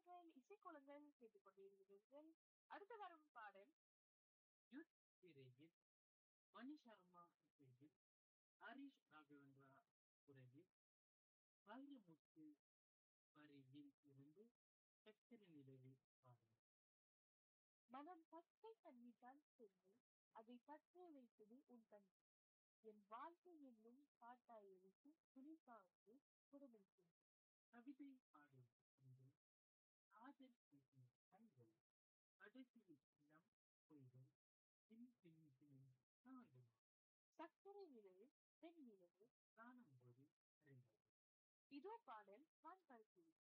நேயர்கள் இசைக்குழுங்கள் கேட்டுக்கொண்டிருக்கிறீர்கள் அடுத்து வரும் பாடல் யுத் திரையில் மணி சர்மா இசையில் ஹரிஷ் ராகவேந்திரா குரலில் வைரமுத்து வரியில் இருந்து சக்கர நிலவில் பாடல் மனம் பச்சை தண்ணீர்தான் சென்று அதை பற்ற வைத்தது உன் கண் என் வாழ்க்கை என்னும் பாட்டாய் எழுத்து துணிப்பாவது குடும்பம் கவிதை பாடும் என்று காதல் பேசும் கண்கள் கடைசியில் இளம் பொய்கள் பின் பின் பின் காணும் சக்கரை நிலவு பெண் நிலவு காணும்போது அறிந்தது இதோ பாடல் நான் கருத்து